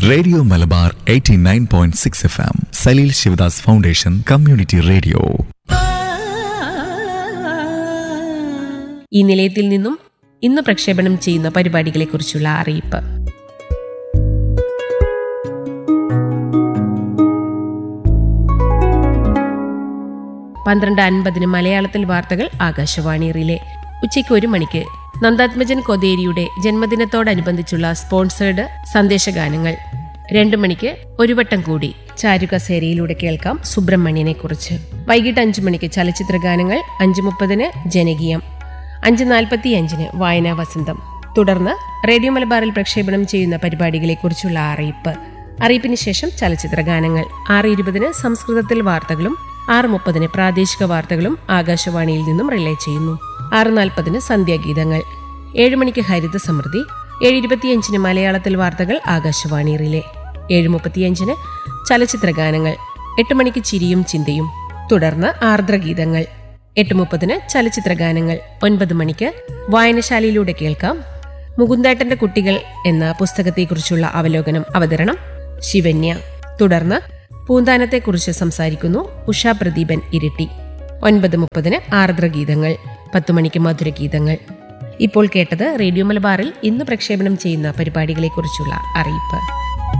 radio Malabar 89.6 point six F M Saleel Shivadas foundation community radio ഈ നിലയത്തിൽ നിന്നും ഇന്ന് പ്രക്ഷേപണം ചെയ്യുന്ന പരിപാടികളെക്കുറിച്ചുള്ള അറിയിപ്പ് പന്ത്രണ്ട് അൻപതിന് മലയാളത്തിൽ വാർത്തകൾ ആകാശവാണി റിലേ ഉച്ചയ്ക്ക് ഒരു മണിക്ക് നന്ദാത്മജൻ കൊതേരിയുടെ ജന്മദിനത്തോടനുബന്ധിച്ചുള്ള സ്പോൺസേഡ് സന്ദേശഗാനങ്ങൾ രണ്ടു മണിക്ക് ഒരു വട്ടം കൂടി ചാരുകസേരയിലൂടെ കേൾക്കാം സുബ്രഹ്മണ്യനെ കുറിച്ച് വൈകിട്ട് അഞ്ചു മണിക്ക് ചലച്ചിത്ര ഗാനങ്ങൾ അഞ്ചു മുപ്പതിന് ജനകീയം അഞ്ച് നാൽപ്പത്തി അഞ്ചിന് വായനാ വസന്തം തുടർന്ന് റേഡിയോ മലബാറിൽ പ്രക്ഷേപണം ചെയ്യുന്ന പരിപാടികളെക്കുറിച്ചുള്ള അറിയിപ്പ് അറിയിപ്പിന് ശേഷം ചലച്ചിത്ര ഗാനങ്ങൾ ആറ് ഇരുപതിന് സംസ്കൃതത്തിൽ വാർത്തകളും ആറ് മുപ്പതിന് പ്രാദേശിക വാർത്തകളും ആകാശവാണിയിൽ നിന്നും റിലേ ചെയ്യുന്നു ആറ് നാൽപ്പതിന് സന്ധ്യാഗീതങ്ങൾ ഏഴ് മണിക്ക് ഹരിത സമൃദ്ധി ഏഴ് ഇരുപത്തിയഞ്ചിന് മലയാളത്തിൽ വാർത്തകൾ ആകാശവാണി റിലേ ഏഴ് മുപ്പത്തിയഞ്ചിന് ചലച്ചിത്ര ഗാനങ്ങൾ എട്ട് മണിക്ക് ചിരിയും ചിന്തയും തുടർന്ന് ആർദ്രഗീതങ്ങൾ എട്ട് മുപ്പതിന് ചലച്ചിത്ര ഗാനങ്ങൾ ഒൻപത് മണിക്ക് വായനശാലയിലൂടെ കേൾക്കാം മുകുന്ദേട്ടന്റെ കുട്ടികൾ എന്ന പുസ്തകത്തെക്കുറിച്ചുള്ള അവലോകനം അവതരണം ശിവന്യ തുടർന്ന് പൂന്താനത്തെക്കുറിച്ച് സംസാരിക്കുന്നു ഉഷാ പ്രദീപൻ ഇരിട്ടി ഒൻപത് മുപ്പതിന് ആർദ്രഗീതങ്ങൾ പത്തു മണിക്ക് മധുരഗീതങ്ങൾ ഇപ്പോൾ കേട്ടത് റേഡിയോ മലബാറിൽ ഇന്ന് പ്രക്ഷേപണം ചെയ്യുന്ന പരിപാടികളെക്കുറിച്ചുള്ള അറിയിപ്പ്